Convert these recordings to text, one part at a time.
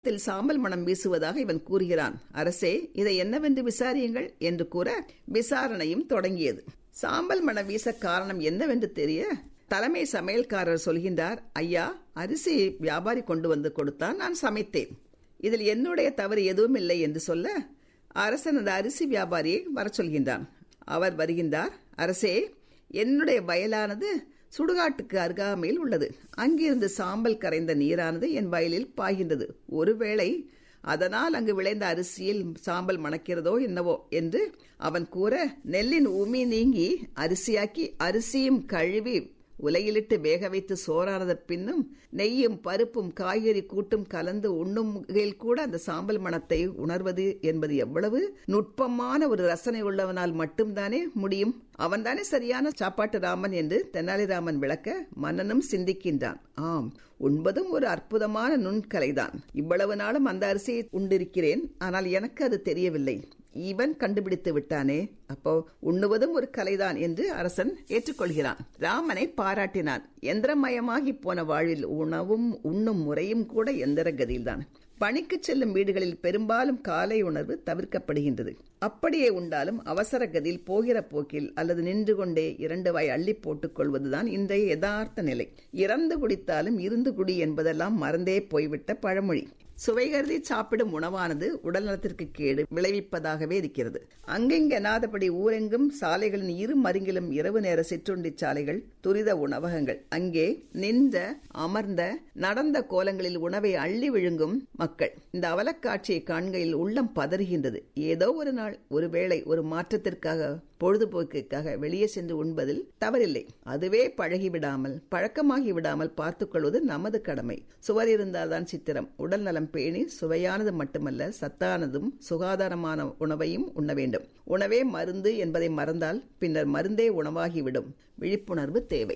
த்தில் சாம்பல் மனம் வீசுவதாக இவன் கூறுகிறான் அரசே இதை என்னவென்று விசாரியுங்கள் என்று கூற விசாரணையும் தொடங்கியது சாம்பல் மனம் வீச காரணம் என்னவென்று தெரிய தலைமை சமையல்காரர் சொல்கின்றார் ஐயா அரிசி வியாபாரி கொண்டு வந்து கொடுத்தான் நான் சமைத்தேன் இதில் என்னுடைய தவறு எதுவும் இல்லை என்று சொல்ல அரசன் அந்த அரிசி வியாபாரியை வர சொல்கின்றான் அவர் வருகின்றார் அரசே என்னுடைய வயலானது சுடுகாட்டுக்கு அருகாமையில் உள்ளது அங்கிருந்து சாம்பல் கரைந்த நீரானது என் வயலில் பாய்கின்றது ஒருவேளை அதனால் அங்கு விளைந்த அரிசியில் சாம்பல் மணக்கிறதோ என்னவோ என்று அவன் கூற நெல்லின் உமி நீங்கி அரிசியாக்கி அரிசியும் கழுவி உலையிலிட்டு வேக வைத்து சோறானத பின்னும் நெய்யும் பருப்பும் காய்கறி கூட்டும் கலந்து உண்ணுகையில் கூட அந்த சாம்பல் மணத்தை உணர்வது என்பது எவ்வளவு நுட்பமான ஒரு ரசனை உள்ளவனால் மட்டும்தானே முடியும் அவன்தானே சரியான சாப்பாட்டு ராமன் என்று தெனாலிராமன் விளக்க மன்னனும் சிந்திக்கின்றான் ஆம் உண்பதும் ஒரு அற்புதமான நுண்கலைதான் இவ்வளவு நாளும் அந்த அரிசியை உண்டிருக்கிறேன் ஆனால் எனக்கு அது தெரியவில்லை இவன் கண்டுபிடித்து விட்டானே அப்போ உண்ணுவதும் ஒரு கலைதான் என்று அரசன் ஏற்றுக்கொள்கிறான் ராமனை பாராட்டினான் எந்திரமயமாகி போன வாழ்வில் உணவும் உண்ணும் முறையும் கூட எந்திர கதியில்தான் பணிக்கு செல்லும் வீடுகளில் பெரும்பாலும் காலை உணர்வு தவிர்க்கப்படுகின்றது அப்படியே உண்டாலும் அவசர கதியில் போகிற போக்கில் அல்லது நின்று கொண்டே இரண்டு வாய் அள்ளி போட்டுக் கொள்வதுதான் இன்றைய யதார்த்த நிலை இறந்து குடித்தாலும் இருந்து குடி என்பதெல்லாம் மறந்தே போய்விட்ட பழமொழி சுவை கருதி சாப்பிடும் உணவானது உடல் நலத்திற்கு கேடு விளைவிப்பதாகவே இருக்கிறது அங்கெங்கெனாதபடி ஊரெங்கும் சாலைகளின் இரு மருங்கிலும் இரவு நேர சிற்றுண்டி சாலைகள் துரித உணவகங்கள் அங்கே நின்ற அமர்ந்த நடந்த கோலங்களில் உணவை அள்ளி விழுங்கும் மக்கள் இந்த அவலக்காட்சியை காண்கையில் உள்ளம் பதறுகின்றது ஏதோ ஒரு நாள் ஒருவேளை ஒரு மாற்றத்திற்காக பொழுதுபோக்குக்காக வெளியே சென்று உண்பதில் தவறில்லை அதுவே பழகிவிடாமல் பழக்கமாகி விடாமல் பார்த்துக் கொள்வது நமது கடமை சுவர் இருந்தால்தான் சித்திரம் உடல் நலம் பேணி சுவையானது மட்டுமல்ல சத்தானதும் சுகாதாரமான உணவையும் உண்ண வேண்டும் உணவே மருந்து என்பதை மறந்தால் பின்னர் மருந்தே உணவாகிவிடும் விழிப்புணர்வு தேவை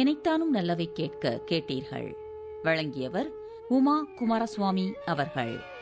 இணைத்தானும் நல்லவை கேட்க கேட்டீர்கள் வழங்கியவர் உமா குமாரசுவாமி அவர்கள்